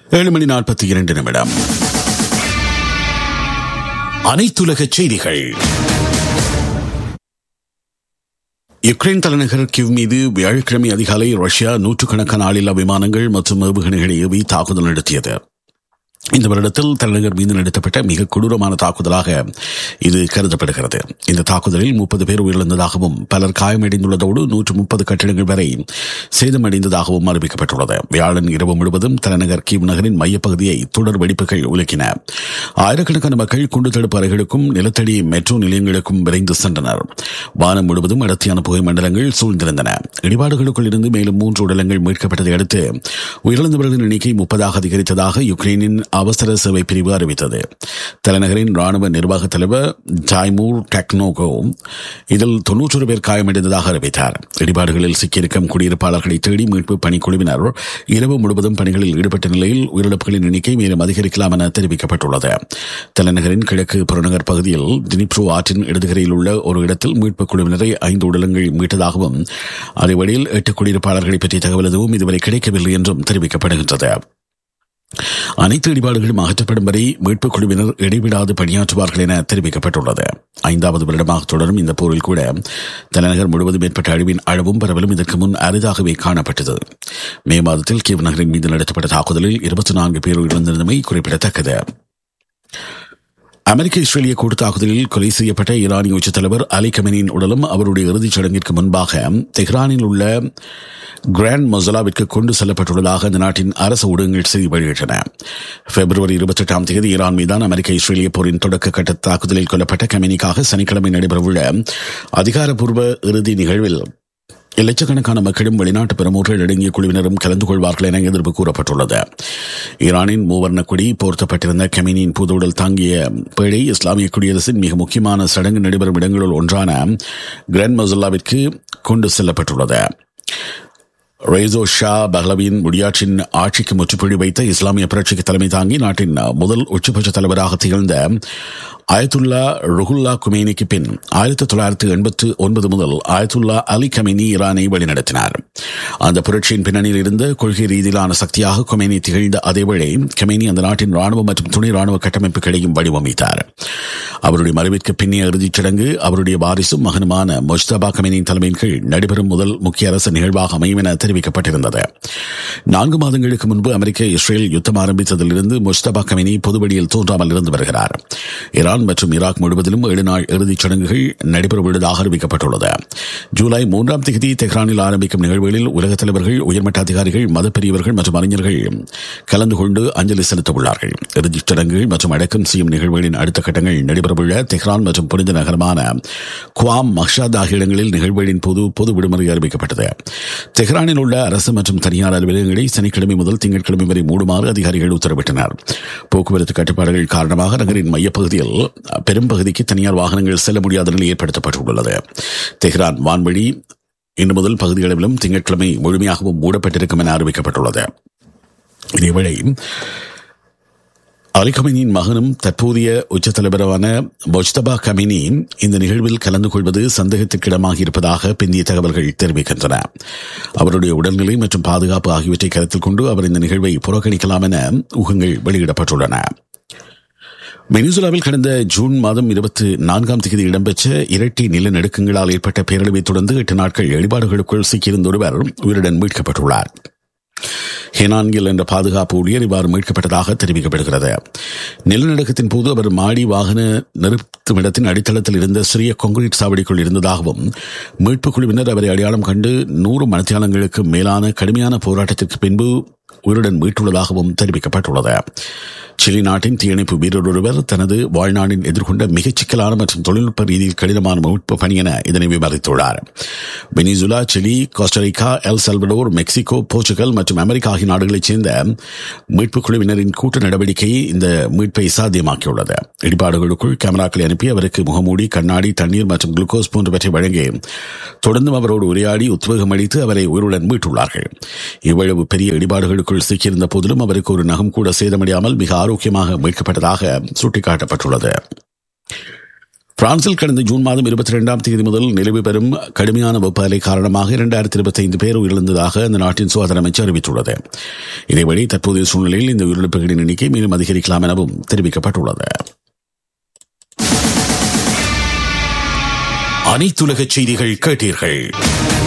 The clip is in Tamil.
ஏழு மணி நாற்பத்தி இரண்டு நிமிடம் அனைத்துலக செய்திகள் யுக்ரைன் தலைநகர் கிவ் மீது வியாழக்கிழமை அதிகாலை ரஷ்யா நூற்றுக்கணக்கான ஆளில்லா விமானங்கள் மற்றும் ஏவுகணைகளை ஏவி தாக்குதல் நடத்தியது இந்த வருடத்தில் தலைநகர் மீது நடத்தப்பட்ட மிக கொடூரமான தாக்குதலாக இது கருதப்படுகிறது இந்த தாக்குதலில் முப்பது பேர் உயிரிழந்ததாகவும் பலர் காயமடைந்துள்ளதோடு நூற்று முப்பது கட்டிடங்கள் வரை சேதமடைந்ததாகவும் அறிவிக்கப்பட்டுள்ளது வியாழன் இரவு முழுவதும் தலைநகர் கீவ் நகரின் மையப்பகுதியை தொடர் வெடிப்புகள் உலக்கின ஆயிரக்கணக்கான மக்கள் குண்டு தடுப்பு அறைகளுக்கும் நிலத்தடி மெட்ரோ நிலையங்களுக்கும் விரைந்து சென்றனர் வானம் முழுவதும் அடர்த்தியான புகை மண்டலங்கள் சூழ்ந்திருந்தன இடிபாடுகளுக்குள் இருந்து மேலும் மூன்று உடலங்கள் மீட்கப்பட்டதை அடுத்து உயிரிழந்தவர்களின் எண்ணிக்கை முப்பதாக அதிகரித்ததாக யுக்ரைனின் அவசர சேவை பிரிவு அறிவித்தது தலைநகரின் ராணுவ நிர்வாக தலைவர் டைமூர் டெக்னோகோ இதில் தொன்னூற்றொரு பேர் காயமடைந்ததாக அறிவித்தார் இடிபாடுகளில் சிக்கியிருக்கும் குடியிருப்பாளர்களை தேடி மீட்பு பணிக்குழுவினர் இரவு முழுவதும் பணிகளில் ஈடுபட்ட நிலையில் உயிரிழப்புகளின் எண்ணிக்கை மேலும் அதிகரிக்கலாம் என தெரிவிக்கப்பட்டுள்ளது தலைநகரின் கிழக்கு புறநகர் பகுதியில் தினிப்ரோ ஆற்றின் இடதுகரையில் உள்ள ஒரு இடத்தில் மீட்புக் குழுவினரை ஐந்து உடலங்கள் மீட்டதாகவும் அதே வழியில் எட்டு குடியிருப்பாளர்களை பற்றிய தகவல் எதுவும் இதுவரை கிடைக்கவில்லை என்றும் தெரிவிக்கப்படுகின்றது அனைத்து இடிபாடுகளும் அகற்றப்படும் வரை மீட்புக் குழுவினர் இடைவிடாது பணியாற்றுவார்கள் என தெரிவிக்கப்பட்டுள்ளது ஐந்தாவது வருடமாக தொடரும் இந்த போரில் கூட தலைநகர் முழுவதும் ஏற்பட்ட அழிவின் அளவும் பரவலும் இதற்கு முன் அரிதாகவே காணப்பட்டது மே மாதத்தில் கீவ் நகரின் மீது நடத்தப்பட்ட தாக்குதலில் இருபத்தி நான்கு பேர் உயிரிழந்திருந்தமை குறிப்பிடத்தக்கது அமெரிக்க இஸ்ரேலிய கூட்டு தாக்குதலில் கொலை செய்யப்பட்ட ஈரானிய உச்ச தலைவர் அலி கமெனியின் உடலும் அவருடைய இறுதிச் சடங்கிற்கு முன்பாக தெஹ்ரானில் உள்ள கிராண்ட் மொசலாவிற்கு கொண்டு செல்லப்பட்டுள்ளதாக அந்த நாட்டின் அரசு ஊடகங்கள் செய்தி வெளியிட்டன பிப்ரவரி இருபத்தி எட்டாம் தேதி ஈரான் மீதான அமெரிக்க இஸ்ரேலிய போரின் தொடக்க கட்ட தாக்குதலில் கொல்லப்பட்ட கமெனிக்காக சனிக்கிழமை நடைபெறவுள்ள அதிகாரப்பூர்வ இறுதி நிகழ்வில் லட்சக்கணக்கான மக்களும் வெளிநாட்டு பிரமுகர்கள் அடங்கிய குழுவினரும் கலந்து கொள்வார்கள் என எதிர்ப்பு கூறப்பட்டுள்ளது ஈரானின் மூவர்ண கொடி போர்த்தப்பட்டிருந்த கெமினியின் புதுடல் தாங்கிய பேழை இஸ்லாமிய குடியரசின் மிக முக்கியமான சடங்கு நடைபெறும் இடங்களுள் ஒன்றான கிராண்ட் மொசல்லாவிற்கு கொண்டு செல்லப்பட்டுள்ளது ரேசோ ஷா பஹ்லவின் முடியாற்றின் ஆட்சிக்கு முற்றுப்புள்ளி வைத்த இஸ்லாமிய புரட்சிக்கு தலைமை தாங்கி நாட்டின் முதல் உச்சபட்ச தலைவராக திகழ்ந்த ஆயத்துல்லா ருகுல்லா குமேனிக்கு பின் ஆயிரத்தி தொள்ளாயிரத்தி எண்பத்து ஒன்பது முதல் ஆயத்துல்லா அலி கமினி ஈரானை வழிநடத்தினார் அந்த புரட்சியின் பின்னணியில் இருந்த கொள்கை ரீதியிலான சக்தியாக கொமேனி திகழ்ந்த அதேவேளை கமேனி அந்த நாட்டின் ராணுவ மற்றும் துணை ராணுவ கட்டமைப்புகளையும் வடிவமைத்தார் அவருடைய மறைவிற்கு பின்னிய இறுதிச் சடங்கு அவருடைய வாரிசும் மகனுமான முஸ்தபா கமேனியின் தலைமையின் கீழ் நடைபெறும் முதல் முக்கிய அரசு நிகழ்வாக அமையும் என தெரிவிக்கப்பட்டிருந்தது நான்கு மாதங்களுக்கு முன்பு அமெரிக்க இஸ்ரேல் யுத்தம் ஆரம்பித்ததிலிருந்து முஸ்தபா கமினி பொதுவெளியில் தோன்றாமல் இருந்து வருகிறார் ஈரான் மற்றும் ஈராக் முழுவதிலும் ஏழு நாள் இறுதிச் சடங்குகள் நடைபெறவுள்ளதாக அறிவிக்கப்பட்டுள்ளது ஜூலை மூன்றாம் தேதி தெஹ்ரானில் ஆரம்பிக்கும் நிகழ்வுகளில் உலகத் தலைவர்கள் உயர்மட்ட அதிகாரிகள் மதப்பெரியவர்கள் மற்றும் அறிஞர்கள் கலந்து கொண்டு அஞ்சலி செலுத்த உள்ளார்கள் இறுதிச் சடங்குகள் மற்றும் அடக்கம் செய்யும் நிகழ்வுகளின் அடுத்த கட்டங்கள் நடைபெறவுள்ள தெஹ்ரான் மற்றும் புனித நகரமான குவாம் மஹ்ஷாத் ஆகிய இடங்களில் நிகழ்வுகளின் பொது பொது விடுமுறை அறிவிக்கப்பட்டது தெஹ்ரானில் உள்ள அரசு மற்றும் தனியார் அலுவலகங்களை சனிக்கிழமை முதல் திங்கட்கிழமை வரை மூடுமாறு அதிகாரிகள் உத்தரவிட்டனர் போக்குவரத்து கட்டுப்பாடுகள் காரணமாக நகரின் மையப்பகுதியில் பெரும் பகுதிக்கு தனியார் வாகனங்கள் செல்ல முடியாத நிலை ஏற்படுத்தப்பட்டுள்ளது தெஹ்ரான் வான்வழி இன்று முதல் பகுதிகளவிலும் திங்கட்கிழமை முழுமையாகவும் மூடப்பட்டிருக்கும் என அறிவிக்கப்பட்டுள்ளது இதேவேளை அலி கமினியின் மகனும் தற்போதைய உச்ச தலைவரான மொஜ்தபா கமினி இந்த நிகழ்வில் கலந்து கொள்வது சந்தேகத்திற்கிடமாக இருப்பதாக பிந்திய தகவல்கள் தெரிவிக்கின்றன அவருடைய உடல்நிலை மற்றும் பாதுகாப்பு ஆகியவற்றை கருத்தில் கொண்டு அவர் இந்த நிகழ்வை புறக்கணிக்கலாம் என ஊகங்கள் வெளியிடப்பட்டுள்ளன வெனிசுலாவில் கடந்த ஜூன் மாதம் இருபத்தி நான்காம் தேதி இடம்பெற்ற இரட்டை நிலநடுக்கங்களால் ஏற்பட்ட பேரழிவை தொடர்ந்து எட்டு நாட்கள் எழிபாடுகளுக்குள் சிக்கியிருந்த ஒருவர் உயிருடன் மீட்கப்பட்டுள்ளார் ஹெனான்கில் என்ற பாதுகாப்பு ஊழியர் இவ்வாறு மீட்கப்பட்டதாக தெரிவிக்கப்படுகிறது நிலநடுக்கத்தின் போது அவர் மாடி வாகன நிறுத்துமிடத்தின் அடித்தளத்தில் இருந்த சிறிய கொங்கிரீட் சாவடிக்குள் இருந்ததாகவும் மீட்புக் குழுவினர் அவரை அடையாளம் கண்டு நூறு மனத்தியாளங்களுக்கு மேலான கடுமையான போராட்டத்திற்கு பின்பு உயிருடன் மீட்டுள்ளதாகவும் தெரிவிக்கப்பட்டுள்ளது சிலி நாட்டின் தீயணைப்பு வீரர் ஒருவர் தனது வாழ்நாளில் எதிர்கொண்ட மிகச் சிக்கலான மற்றும் தொழில்நுட்ப ரீதியில் கடினமான மீட்பு பணி என இதனை விவரித்துள்ளார் Venezuela Chile Costa Rica El Salvador Mexico Portugal மற்றும் அமெரிக்கா ஆகிய நாடுகளைச் சேர்ந்த மீட்புக் குழுவினரின் கூட்டு நடவடிக்கை இந்த மீட்பை சாத்தியமாக்கியுள்ளது இடிபாடுகளுக்குள் கேமராக்களை அனுப்பி அவருக்கு முகமூடி கண்ணாடி தண்ணீர் மற்றும் குளுக்கோஸ் போன்றவற்றை வழங்கி தொடர்ந்தும் அவரோடு உரையாடி உத்வேகம் அளித்து அவரை உயிருடன் மீட்டுள்ளார்கள் இவ்வளவு பெரிய இடிபாடுகளுக்குள் சிக்கியிருந்த போதிலும் அவருக்கு ஒரு நகம் கூட சேதமடையாமல் மிக ஆரோக்கியமாக மீட்கப்பட்டதாக சுட்டிக்காட்டப்பட்டுள்ளது பிரான்சில் கடந்த ஜூன் மாதம் இருபத்தி இரண்டாம் தேதி முதல் நிலவு பெறும் கடுமையான வெப்ப அலை காரணமாக இரண்டாயிரத்தி இருபத்தி ஐந்து பேர் உயிரிழந்ததாக அந்த நாட்டின் சுகாதார அமைச்சர் அறிவித்துள்ளது இதேவழி தற்போதைய சூழ்நிலையில் இந்த உயிரிழப்புகளின் எண்ணிக்கை மேலும் அதிகரிக்கலாம் எனவும் தெரிவிக்கப்பட்டுள்ளது அனைத்துலக செய்திகள் கேட்டீர்கள்